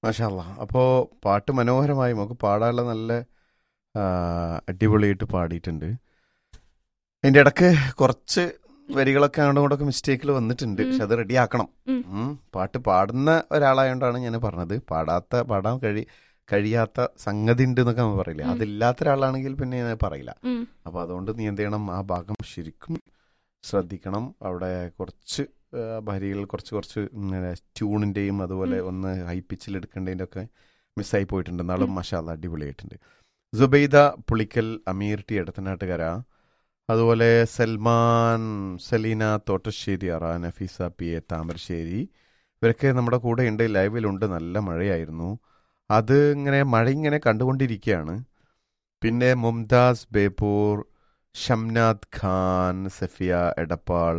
മാഷാല്ല അപ്പോൾ പാട്ട് മനോഹരമായി നമുക്ക് പാടാനുള്ള നല്ല ആ, അടിപൊളിയായിട്ട് പാടിയിട്ടുണ്ട് അതിൻ്റെ ഇടക്ക് കുറച്ച് വരികളൊക്കെ അങ്ങോട്ടും ഇങ്ങോട്ടൊക്കെ മിസ്റ്റേക്കിൽ വന്നിട്ടുണ്ട് പക്ഷെ അത് റെഡിയാക്കണം ഉം. ഉം. പാട്ട് പാടുന്ന ഒരാളായതുകൊണ്ടാണ് ഞാൻ പറഞ്ഞത് പാടാത്ത പാടാൻ കഴി കഴിയാത്ത സംഗതി ഉണ്ട് എന്നൊക്കെ നമ്മൾ പറയില്ല ഉം. അതില്ലാത്ത ഒരാളാണെങ്കിൽ പിന്നെ ഞാൻ പറയില്ല ഉം. അപ്പോൾ അതുകൊണ്ട് നീ എന്ത് ചെയ്യണം ആ ഭാഗം ശരിക്കും ശ്രദ്ധിക്കണം അവിടെ കുറച്ച് ആ, വരികൾ കുറച്ച് കുറച്ച് ഇങ്ങനെ ട്യൂണിൻ്റെയും അതുപോലെ ഉം. ഒന്ന് ഹൈ പിച്ചിൽ എടുക്കേണ്ടതിൻ്റെ ഒക്കെ മിസ്സായി പോയിട്ടുണ്ട് എന്നാലും ഉം. മഷാല അടിപൊളിയായിട്ടുണ്ട് സുബൈദ പുളിക്കൽ അമീർ ടി എടത്തനാട്ടുകര അതുപോലെ സൽമാൻ സലീന തോട്ടശ്ശേരി അറ നഫീസ പി എ താമരശ്ശേരി ഇവരൊക്കെ നമ്മുടെ കൂടെ ഉണ്ട് ലൈവിലുണ്ട് നല്ല മഴയായിരുന്നു അത് ഇങ്ങനെ മഴ ഇങ്ങനെ കണ്ടുകൊണ്ടിരിക്കുകയാണ് പിന്നെ മുംതാസ് ബേപ്പൂർ ഷംനാദ് ഖാൻ സഫിയ എടപ്പാൾ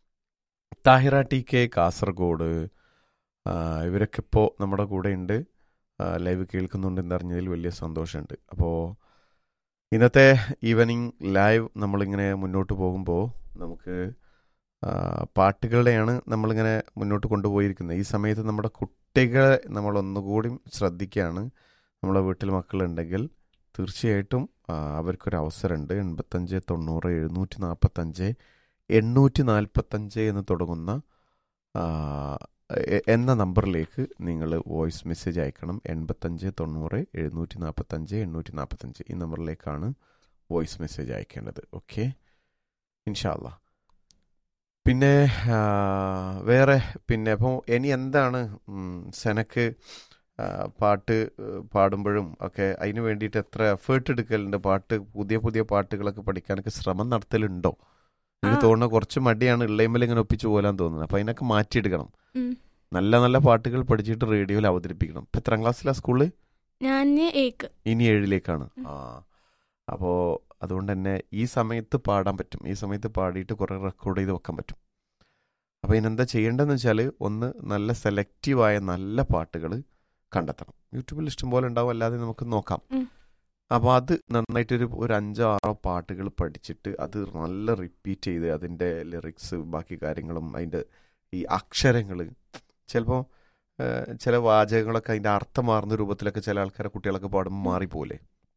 താഹിറ ടി കെ കാസർഗോഡ് ആ, ഇവരൊക്കെ ഇപ്പോൾ നമ്മുടെ കൂടെ ഉണ്ട് ആ, ലൈവ് കേൾക്കുന്നുണ്ട് എന്നറിഞ്ഞതിൽ വലിയ സന്തോഷമുണ്ട് അപ്പോൾ ഇന്നത്തെ ഈവനിങ് ലൈവ് നമ്മളിങ്ങനെ മുന്നോട്ട് പോകുമ്പോൾ നമുക്ക് ആ, പാട്ടുകളുടെയാണ് നമ്മളിങ്ങനെ മുന്നോട്ട് കൊണ്ടുപോയിരിക്കുന്നത് ഈ സമയത്ത് നമ്മുടെ കുട്ടികളെ നമ്മൾ ഒന്നുകൂടി ശ്രദ്ധിക്കുകയാണ് നമ്മളെ വീട്ടിൽ മക്കളുണ്ടെങ്കിൽ തീർച്ചയായിട്ടും ആ, അവർക്കൊരു അവസരമുണ്ട് എൺപത്തഞ്ച് തൊണ്ണൂറ് എഴുന്നൂറ്റി നാൽപ്പത്തഞ്ച് എണ്ണൂറ്റി നാൽപ്പത്തഞ്ച് എന്ന് തുടങ്ങുന്ന ആ, എ- എന്ന നമ്പറിലേക്ക് നിങ്ങൾ വോയിസ് മെസ്സേജ് അയക്കണം എൺപത്തഞ്ച് തൊണ്ണൂറ് എഴുന്നൂറ്റി നാൽപ്പത്തഞ്ച് എണ്ണൂറ്റി നാൽപ്പത്തഞ്ച് ഈ നമ്പറിലേക്കാണ് വോയിസ് മെസ്സേജ് അയക്കേണ്ടത് ഓക്കെ ഇൻഷാല്ല പിന്നെ ആ, വേറെ പിന്നെ അപ്പോൾ ഇനി എന്താണ് ഉം, സെനക്ക് ആ, പാട്ട് ഏഹ്, പാടുമ്പോഴും ഒക്കെ അതിന് വേണ്ടിയിട്ട് എത്ര എഫേർട്ട് എടുക്കലുണ്ട് പാട്ട് പുതിയ പുതിയ പാട്ടുകളൊക്കെ പഠിക്കാനൊക്കെ ശ്രമം നടത്തലുണ്ടോ എനിക്ക് ആ. തോന്നുന്നു കുറച്ച് മടിയാണ് ഇള്ളയിമ്മൽ ഇങ്ങനെ ഒപ്പിച്ചു പോലാൻ തോന്നുന്നത് അപ്പോൾ അതിനൊക്കെ മാറ്റിയെടുക്കണം ഉം. നല്ല നല്ല പാട്ടുകൾ പഠിച്ചിട്ട് റേഡിയോയിൽ അവതരിപ്പിക്കണം ഇപ്പം എത്രാം ക്ലാസ്സിലാണ് സ്കൂളിൽ ഞാൻ ഏക്ക് ഇനി ഏഴിലേക്കാണ് ഉം. ആ അപ്പോൾ അതുകൊണ്ട് തന്നെ ഈ സമയത്ത് പാടാൻ പറ്റും ഈ സമയത്ത് പാടിയിട്ട് കുറേ റെക്കോർഡ് ചെയ്ത് വെക്കാൻ പറ്റും അപ്പോൾ ഇതിനെന്താ ചെയ്യേണ്ടതെന്ന് വെച്ചാൽ ഒന്ന് നല്ല സെലക്റ്റീവായ നല്ല പാട്ടുകൾ കണ്ടെത്തണം യൂട്യൂബിൽ ഇഷ്ടംപോലെ ഉണ്ടാവും അല്ലാതെ നമുക്ക് നോക്കാം ഉം. അപ്പോൾ അത് നന്നായിട്ടൊരു ഒരു അഞ്ചോ ആറോ പാട്ടുകൾ പഠിച്ചിട്ട് അത് നല്ല റിപ്പീറ്റ് ചെയ്ത് അതിൻ്റെ ലിറിക്സ് ബാക്കി കാര്യങ്ങളും അതിൻ്റെ ഈ അക്ഷരങ്ങൾ ചിലപ്പോൾ ചില വാചകങ്ങളൊക്കെ അതിൻ്റെ അർത്ഥം മാറുന്ന രൂപത്തിലൊക്കെ ചില ആൾക്കാരെ കുട്ടികളൊക്കെ പാടുമ്പോൾ മാറിപ്പോലെ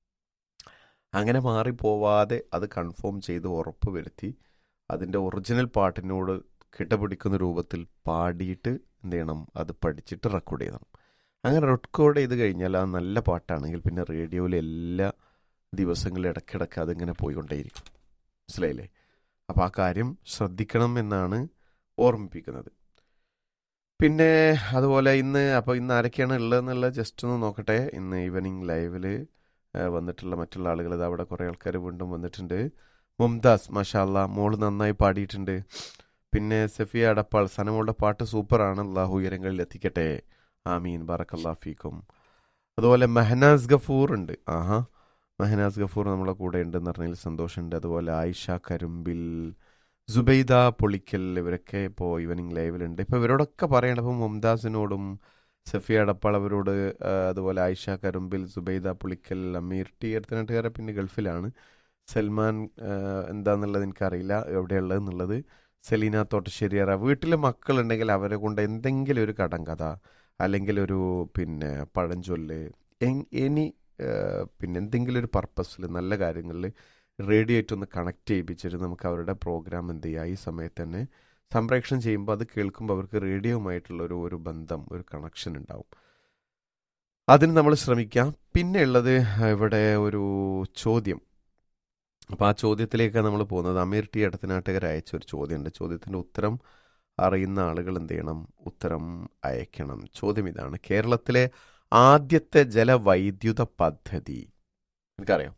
അങ്ങനെ മാറിപ്പോവാതെ അത് കൺഫേം ചെയ്ത് ഉറപ്പ് വരുത്തി അതിൻ്റെ ഒറിജിനൽ പാട്ടിനോട് കിടപിടിക്കുന്ന രൂപത്തിൽ പാടിയിട്ട് എന്ത് ചെയ്യണം അത് പഠിച്ചിട്ട് റെക്കോർഡ് ചെയ്യണം അങ്ങനെ റെക്കോർഡ് ചെയ്ത് കഴിഞ്ഞാൽ ആ നല്ല പാട്ടാണെങ്കിൽ പിന്നെ റേഡിയോയിൽ എല്ലാ ദിവസങ്ങളിലും ഇടയ്ക്കിടയ്ക്ക് അതിങ്ങനെ പോയിക്കൊണ്ടേയിരിക്കും മനസ്സിലായില്ലേ അപ്പോൾ ആ കാര്യം ശ്രദ്ധിക്കണം എന്നാണ് ഓർമ്മിപ്പിക്കുന്നത് പിന്നെ അതുപോലെ ഇന്ന് അപ്പോൾ ഇന്ന് ആരൊക്കെയാണ് ഉള്ളതെന്നുള്ള ജസ്റ്റ് ഒന്ന് നോക്കട്ടെ ഇന്ന് ഈവനിങ് ലൈവിൽ വന്നിട്ടുള്ള മറ്റുള്ള ആളുകൾ ഇത് അവിടെ കുറേ ആൾക്കാർ വീണ്ടും വന്നിട്ടുണ്ട് മുംതാസ് മഷാല്ല മോള് നന്നായി പാടിയിട്ടുണ്ട് പിന്നെ സഫിയ അടപ്പാൾ സനമോളുടെ പാട്ട് സൂപ്പറാണ് അള്ളാഹു ഉയരങ്ങളിൽ എത്തിക്കട്ടെ ആമീൻ ബാറക്കല്ലാ ഫീക്കും അതുപോലെ മെഹനാസ് ഗഫൂർ ഉണ്ട് ആഹാ മെഹനാസ് ഗഫൂർ നമ്മളെ കൂടെ ഉണ്ടെന്ന് പറഞ്ഞതിൽ സന്തോഷമുണ്ട് അതുപോലെ ആയിഷ കരുമ്പിൽ സുബൈദ പൊളിക്കൽ ഇവരൊക്കെ ഇപ്പോൾ ഈവനിങ് ലൈവിലുണ്ട് ഇപ്പോൾ ഇവരോടൊക്കെ പറയണം ഇപ്പോൾ മുംതാസിനോടും സഫിയ അടപ്പാൾ അവരോട് ആ, അതുപോലെ ആയിഷ കരുമ്പിൽ സുബൈദ പുളിക്കൽ അമീർ ടി എടുത്തിനാട്ടുകാരെ പിന്നെ ഗൾഫിലാണ് സൽമാൻ ആ, എന്താന്നുള്ളത് എനിക്കറിയില്ല എവിടെയുള്ളത് എന്നുള്ളത് സെലീന തോട്ടശ്ശേരിയറ വീട്ടിൽ മക്കളുണ്ടെങ്കിൽ അവരെ കൊണ്ട് എന്തെങ്കിലും ഒരു കടങ്കഥ അല്ലെങ്കിൽ ഒരു പിന്നെ പഴഞ്ചൊല്ല് എൻ- എനി ആ, പിന്നെ എന്തെങ്കിലും ഒരു പർപ്പസിൽ നല്ല കാര്യങ്ങളിൽ റേഡിയോ ആയിട്ടൊന്ന് കണക്ട് ചെയ്യിപ്പിച്ചിട്ട് നമുക്ക് അവരുടെ പ്രോഗ്രാം എന്ത് ചെയ്യുക ഈ സമയത്ത് തന്നെ സംപ്രേഷണം ചെയ്യുമ്പോൾ അത് കേൾക്കുമ്പോൾ അവർക്ക് റേഡിയോയുമായിട്ടുള്ള ഒരു ഒരു ബന്ധം ഒരു കണക്ഷൻ ഉണ്ടാവും അതിന് നമ്മൾ ശ്രമിക്കാം പിന്നെ ഉള്ളത് ഇവിടെ ഒരു ചോദ്യം അപ്പോൾ ആ ചോദ്യത്തിലേക്കാണ് നമ്മൾ പോകുന്നത് അമീർ ടി ഇടത്തനാട്ടുകാർ അയച്ച ഒരു ചോദ്യമുണ്ട് ചോദ്യത്തിൻ്റെ ഉത്തരം അറിയുന്ന ആളുകൾ എന്ത് ചെയ്യണം ഉത്തരം അയക്കണം ചോദ്യം ഇതാണ് കേരളത്തിലെ ആദ്യത്തെ ജലവൈദ്യുത പദ്ധതി എനിക്കറിയാം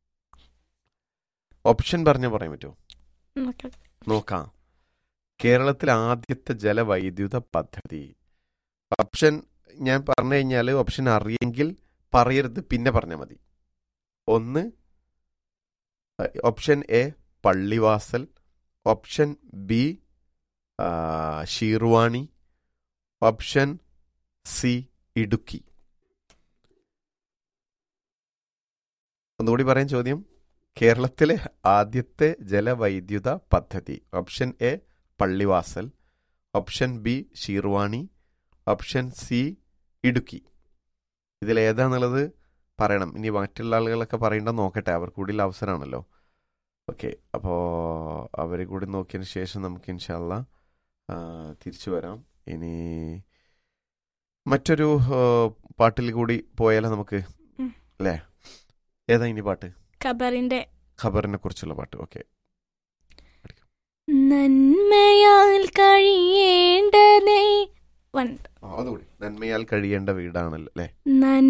ഓപ്ഷൻ പറഞ്ഞാൽ പറയാൻ പറ്റുമോ ഓക്കെ. നോക്കാം കേരളത്തിലെ ആദ്യത്തെ ജലവൈദ്യുത പദ്ധതി ഓപ്ഷൻ ഞാൻ പറഞ്ഞു കഴിഞ്ഞാൽ ഓപ്ഷൻ അറിയെങ്കിൽ പറയരുത് പിന്നെ പറഞ്ഞാൽ മതി ഒന്ന് അഹ് option A Pallivasal option B ആ, ഷീർവാണി ഓപ്ഷൻ സി ഇടുക്കി ഒന്നുകൂടി പറയാൻ ചോദ്യം കേരളത്തിലെ ആദ്യത്തെ ജലവൈദ്യുത പദ്ധതി option A Pallivasal option B ഷീർവാണി ഓപ്ഷൻ സി ഇടുക്കി ഇതിൽ ഏതാന്നുള്ളത് പറയണം ഇനി മറ്റുള്ള ആളുകളൊക്കെ പറയേണ്ടത് നോക്കട്ടെ അവർ കൂടി അവസരമാണല്ലോ ഓക്കെ അപ്പോൾ അവരെ കൂടി നോക്കിയതിന് ശേഷം നമുക്ക് ഇൻഷാല്ല തിരിച്ചു വരാം ഇനി മറ്റൊരു ആ, പാട്ടിൽ കൂടി പോയാലോ നമുക്ക് ഉം. അല്ലേ ഏതാ ഇനി പാട്ട് ഖബറിന്റെ ഖബറിനെ കുറിച്ചുള്ള പാട്ട് ഓക്കെ നന്മയാൽ കഴിയേണ്ടതേ വൺ അതുകൂടി നന്മയാൽ കഴിയേണ്ട വീടാണല്ലോ അല്ലേ നന്മ